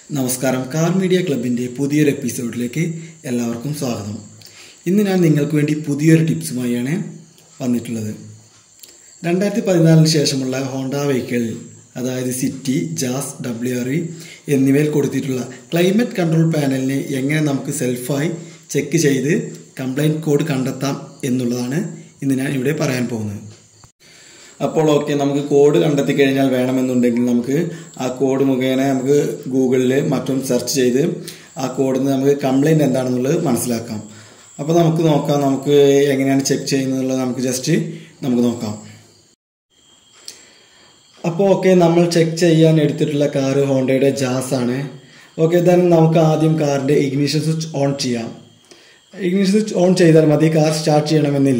നമസ്കാരം car media ക്ലബിൻ്റെ പുതിയൊരു എപ്പിസോഡിലേക്ക് എല്ലാവർക്കും സ്വാഗതം ഇന്ന് ഞാൻ നിങ്ങൾക്ക് വേണ്ടി പുതിയൊരു ടിപ്സുമായാണ് വന്നിട്ടുള്ളത് രണ്ടായിരത്തി പതിനാലിന് ശേഷമുള്ള ഹോണ്ട വെഹിക്കിളിൽ അതായത് City Jazz W R E എന്നിവയിൽ കൊടുത്തിട്ടുള്ള ക്ലൈമറ്റ് കൺട്രോൾ പാനലിനെ എങ്ങനെ നമുക്ക് സെൽഫായി ചെക്ക് ചെയ്ത് കംപ്ലൈൻറ്റ് കോഡ് കണ്ടെത്താം എന്നുള്ളതാണ് ഇന്ന് ഞാൻ ഇവിടെ പറയാൻ പോകുന്നത് അപ്പോൾ ഓക്കെ നമുക്ക് കോഡ് കണ്ടെത്തി കഴിഞ്ഞാൽ വേണമെന്നുണ്ടെങ്കിൽ നമുക്ക് ആ കോഡ് മുഖേന നമുക്ക് ഗൂഗിളിൽ മറ്റും സെർച്ച് ചെയ്ത് ആ കോഡിൽ നിന്ന് നമുക്ക് കംപ്ലൈൻറ്റ് എന്താണെന്നുള്ളത് മനസ്സിലാക്കാം അപ്പോൾ നമുക്ക് നോക്കാം നമുക്ക് എങ്ങനെയാണ് ചെക്ക് ചെയ്യുന്നതെന്നുള്ളത് നമുക്ക് ജസ്റ്റ് നമുക്ക് നോക്കാം അപ്പോൾ ഓക്കെ നമ്മൾ ചെക്ക് ചെയ്യാൻ എടുത്തിട്ടുള്ള കാറ് ഹോണ്ടയുടെ ജാസ് ആണ് ഓക്കെ ദെൻ നമുക്ക് ആദ്യം കാറിൻ്റെ ഇഗ്നിഷൻ സ്വിച്ച് ഓൺ ചെയ്യാം ഇഗ്നിഷൻ സ്വിച്ച് ഓൺ ചെയ്താൽ മതി കാർ സ്റ്റാർട്ട് ചെയ്യണമെന്നില്ല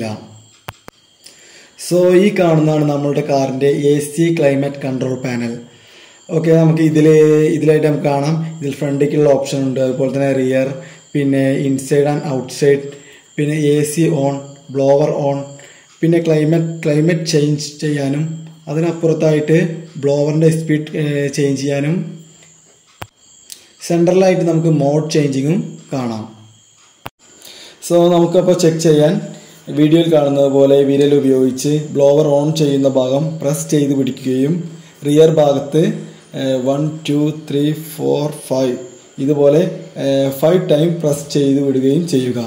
സോ ഈ കാണുന്നതാണ് നമ്മളുടെ കാറിൻ്റെ A C climate control panel okay നമുക്ക് ഇതിൽ ഇതിലായിട്ട് നമുക്ക് കാണാം ഇതിൽ ഫ്രണ്ടിലേക്കുള്ള ഓപ്ഷൻ ഉണ്ട് അതുപോലെ തന്നെ റിയർ പിന്നെ ഇൻസൈഡ് ആൻഡ് ഔട്ട്സൈഡ് പിന്നെ A C on blower on പിന്നെ ക്ലൈമറ്റ് ക്ലൈമറ്റ് ചേഞ്ച് ചെയ്യാനും അതിനപ്പുറത്തായിട്ട് ബ്ലോവറിൻ്റെ സ്പീഡ് ചേഞ്ച് ചെയ്യാനും സെൻട്രലായിട്ട് നമുക്ക് മോഡ് ചേഞ്ചിങ്ങും കാണാം സോ നമുക്കപ്പോൾ ചെക്ക് ചെയ്യാൻ വീഡിയോയിൽ കാണുന്നത് പോലെ വിരൽ ഉപയോഗിച്ച് ബ്ലോവർ ഓൺ ചെയ്യുന്ന ഭാഗം പ്രസ് ചെയ്ത് പിടിക്കുകയും റിയർ ഭാഗത്ത് one two three four five ഇതുപോലെ ഫൈവ് ടൈം പ്രസ് ചെയ്ത് വിടുകയും ചെയ്യുക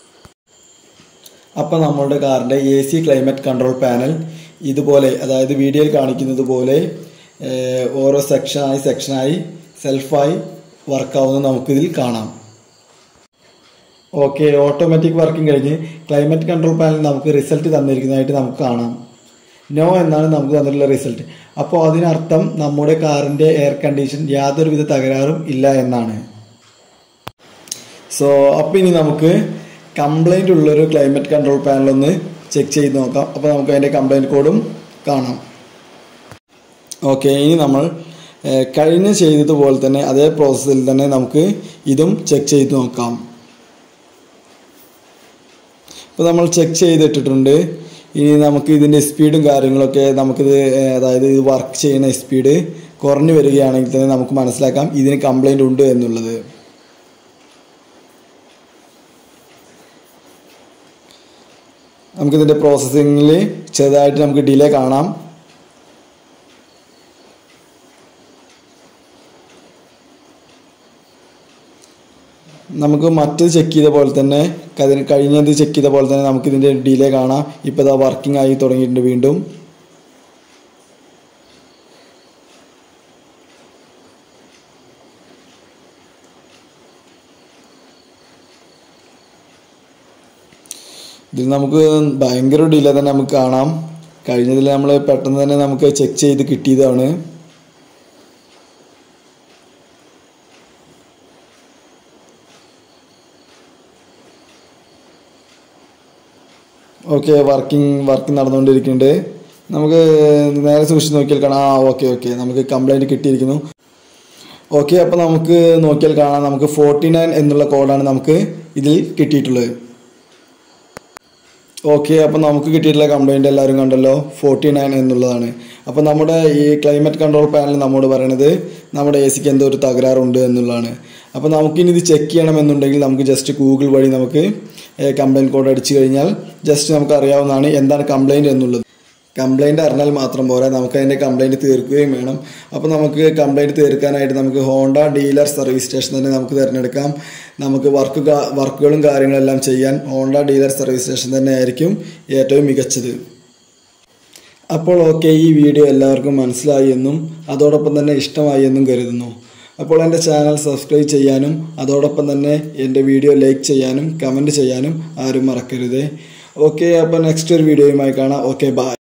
അപ്പം നമ്മളുടെ കാറിൻ്റെ A C climate control panel ഇതുപോലെ അതായത് വീഡിയോയിൽ കാണിക്കുന്നത് പോലെ ഓരോ സെക്ഷനായി സെക്ഷനായി സെൽഫായി വർക്കാവുന്നത് നമുക്കിതിൽ കാണാം ഓക്കെ ഓട്ടോമാറ്റിക് വർക്കിംഗ് കഴിഞ്ഞ് ക്ലൈമറ്റ് കൺട്രോൾ പാനൽ നമുക്ക് റിസൾട്ട് തന്നിരിക്കുന്നതായിട്ട് നമുക്ക് കാണാം നോ എന്നാണ് നമുക്ക് തന്നിട്ടുള്ള റിസൾട്ട് അപ്പോൾ അതിനർത്ഥം നമ്മുടെ കാറിൻ്റെ എയർ കണ്ടീഷൻ യാതൊരുവിധ തകരാറും ഇല്ല എന്നാണ് സോ അപ്പോൾ ഇനി നമുക്ക് കംപ്ലൈൻ്റ് ഉള്ളൊരു ക്ലൈമറ്റ് കൺട്രോൾ പാനൽ ഒന്ന് ചെക്ക് ചെയ്ത് നോക്കാം അപ്പോൾ നമുക്ക് അതിൻ്റെ കംപ്ലൈൻറ്റ് കോഡും കാണാം ഓക്കെ ഇനി നമ്മൾ കഴിഞ്ഞ ചെയ്തതുപോലെ തന്നെ അതേ പ്രോസസ്സിൽ തന്നെ നമുക്ക് ഇതും ചെക്ക് ചെയ്ത് നോക്കാം ഇപ്പോൾ നമ്മൾ ചെക്ക് ചെയ്തിട്ടിട്ടുണ്ട് ഇനി നമുക്ക് ഇതിൻ്റെ സ്പീഡും കാര്യങ്ങളൊക്കെ നമുക്കിത് അതായത് ഇത് വർക്ക് ചെയ്യുന്ന സ്പീഡ് കുറഞ്ഞു വരികയാണെങ്കിൽ തന്നെ നമുക്ക് മനസ്സിലാക്കാം ഇതിന് കംപ്ലൈൻ്റ് ഉണ്ട് എന്നുള്ളത് നമുക്കിതിൻ്റെ പ്രോസസ്സിങ്ങിൽ ചെറുതായിട്ട് നമുക്ക് ഡിലേ കാണാം നമുക്ക് മറ്റത് ചെക്ക് ചെയ്ത പോലെ തന്നെ അതിന് കഴിഞ്ഞത് ചെക്ക് ചെയ്ത പോലെ തന്നെ നമുക്ക് ഇതിൻ്റെ ഡിലേ കാണാം ഇപ്പോൾ ഇതാ വർക്കിംഗ് ആയി തുടങ്ങിയിട്ടുണ്ട് വീണ്ടും ഇതിൽ നമുക്ക് ഭയങ്കര ഡിലേ തന്നെ നമുക്ക് കാണാം കഴിഞ്ഞതിൽ നമ്മൾ പെട്ടെന്ന് തന്നെ നമുക്ക് ചെക്ക് ചെയ്ത് കിട്ടിയതാണ് ഓക്കെ വർക്കിംഗ് വർക്കിംഗ് നടന്നുകൊണ്ടിരിക്കുന്നുണ്ട് നമുക്ക് നേരെ സൂക്ഷിച്ച് നോക്കിയാൽ കാണാം ആ ഓക്കെ ഓക്കെ നമുക്ക് കംപ്ലൈൻറ്റ് കിട്ടിയിരിക്കുന്നു ഓക്കെ അപ്പോൾ നമുക്ക് നോക്കിയാൽ കാണാം നമുക്ക് ഫോർട്ടി നയൻ എന്നുള്ള കോഡാണ് നമുക്ക് ഇതിൽ കിട്ടിയിട്ടുള്ളത് ഓക്കെ അപ്പോൾ നമുക്ക് കിട്ടിയിട്ടുള്ള കംപ്ലൈൻറ്റ് എല്ലാവരും കണ്ടല്ലോ ഫോർട്ടി നയൻ എന്നുള്ളതാണ് അപ്പോൾ നമ്മുടെ ഈ ക്ലൈമറ്റ് കൺട്രോൾ പാനൽ നമ്മോട് പറയണത് നമ്മുടെ എ സിക്ക് എന്തോ ഒരു തകരാറുണ്ട് എന്നുള്ളതാണ് അപ്പോൾ നമുക്കിനി ഇത് ചെക്ക് ചെയ്യണമെന്നുണ്ടെങ്കിൽ നമുക്ക് ജസ്റ്റ് ഗൂഗിൾ വഴി നമുക്ക് കംപ്ലൈൻറ്റ് കോഡ് അടിച്ചു കഴിഞ്ഞാൽ ജസ്റ്റ് നമുക്ക് അറിയാവുന്നതാണ് എന്താണ് കംപ്ലൈൻറ്റ് എന്നുള്ളത് കംപ്ലൈൻറ്റ് അറിഞ്ഞാൽ മാത്രം പോരാ നമുക്ക് അതിൻ്റെ കംപ്ലൈൻറ്റ് തീർക്കുകയും വേണം അപ്പോൾ നമുക്ക് കംപ്ലൈൻറ്റ് തീർക്കാനായിട്ട് നമുക്ക് ഹോണ്ട ഡീലർ സർവീസ് സ്റ്റേഷൻ തന്നെ നമുക്ക് തിരഞ്ഞെടുക്കാം നമുക്ക് വർക്ക് വർക്കുകളും കാര്യങ്ങളെല്ലാം ചെയ്യാൻ ഹോണ്ട ഡീലർ സർവീസ് സ്റ്റേഷൻ തന്നെ ആയിരിക്കും ഏറ്റവും മികച്ചത് അപ്പോൾ ഓക്കെ ഈ വീഡിയോ എല്ലാവർക്കും മനസ്സിലായി എന്നും അതോടൊപ്പം തന്നെ ഇഷ്ടമായി എന്നും കരുതുന്നു അപ്പോൾ എൻ്റെ ചാനൽ സബ്സ്ക്രൈബ് ചെയ്യാനും അതോടൊപ്പം തന്നെ എൻ്റെ വീഡിയോ ലൈക്ക് ചെയ്യാനും കമൻറ്റ് ചെയ്യാനും ആരും മറക്കരുത് ഓക്കെ അപ്പോൾ നെക്സ്റ്റ് ഒരു വീഡിയോയുമായി കാണാം ഓക്കെ ബൈ